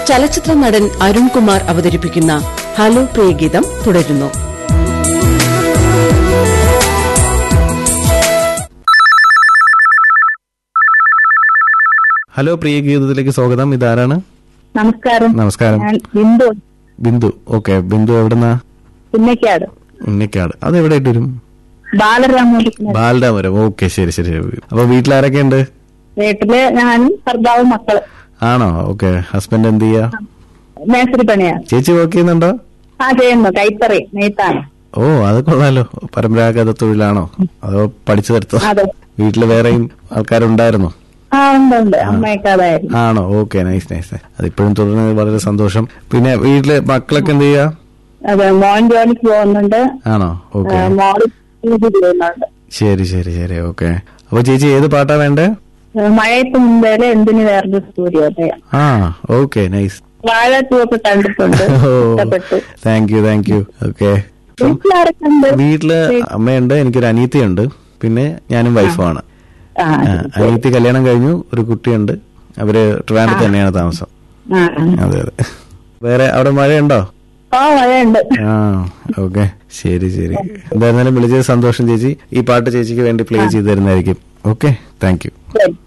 ചലച്ചിത്ര നടൻ അരുൺകുമാർ അവതരിപ്പിക്കുന്ന ഹലോ പ്രിയഗീതം തുടരുന്നു ഹലോ പ്രിയ ഗീതത്തിലേക്ക് സ്വാഗതം ഇതാരാണ് നമസ്കാരം നമസ്കാരം ഞാൻ ബിന്ദു ബിന്ദു ഓക്കെ ബിന്ദു എവിടുന്നാ പിന്നക്കാട് ഉണ്ണിക്കാട് അത് എവിടെ ആയിട്ട് വരും ബാലരാമോദിക്കുന്ന ബാലരാമപുരം ഓക്കെ ശരി ശരി ശരി. അപ്പൊ വീട്ടിലാരൊക്കെ ഉണ്ട് വീട്ടില് ഞാനും ഭർത്താവും മക്കള് ആണോ ഓക്കെ ഹസ്ബൻഡ് എന്ത് ചെയ്യാ മേസരി പണിയാണ് ചേച്ചി വർക്ക് ചെയ്യുന്നുണ്ടോ ആ ചെയ്യുന്നു കൈത്തറി നെയ്ത്താണ് ഓ അത് കൊള്ളാലോ പരമ്പരാഗത തൊഴിലാണോ അതോ പഠിച്ചു തരത്തോ അതെ വീട്ടില് വേറെയും ആൾക്കാരുണ്ടായിരുന്നോ ആ ഉണ്ട് ഉണ്ട് അമ്മയൊക്കെ അതായിരുന്നു ആണോ ഓക്കെ നൈസ് നൈസ് അതിപ്പോഴും തുടരുന്നത് വളരെ സന്തോഷം പിന്നെ വീട്ടില് മക്കളൊക്കെ എന്ത് ചെയ്യാ അതെ മോൻ ജോലിക്ക് പോകുന്നുണ്ട് ആണോ ഓക്കെ ആ, മോള് PG ചെയ്യുന്നുണ്ട് ശരി ശരി ശരി ഓക്കെ അപ്പൊ ചേച്ചി ഏത് പാട്ടാ വേണ്ടേ ആ, മഴയത്ത് മുമ്പേല് എന്തിന് വേറൊരു സൂര്യോദയം ആ ഓക്കെ നൈസ് വാഴ ഒക്കെ കണ്ടിട്ടുണ്ട് ഇഷ്ടപ്പെട്ടു thank you thank you okay വീട്ടിലാരൊക്കെ ഉണ്ട് വീട്ടില് അമ്മയുണ്ട് എനിക്കൊരു അനിയത്തിയുണ്ട് പിന്നെ ഞാനും വൈഫുമാണ് ആ ആ, അനിയത്തി കല്യാണം കഴിഞ്ഞു ഒരു കുട്ടിയുണ്ട് അവര് ട്രിവാൻഡ്രത്ത് തന്നെയാണ് താമസം ആ അതെ അതെ വേറെ അവിടെ മഴയുണ്ടോ ആ മഴയുണ്ട് ആ ഓക്കെ ശരി ശരി എന്തായിരുന്നാലും വിളിച്ചത് സന്തോഷം ചേച്ചി ഈ പാട്ട് ചേച്ചിക്ക് വേണ്ടി പ്ലേ ചെയ്ത് തരുന്നതായിരിക്കും ഓക്കെ താങ്ക് യു ശരി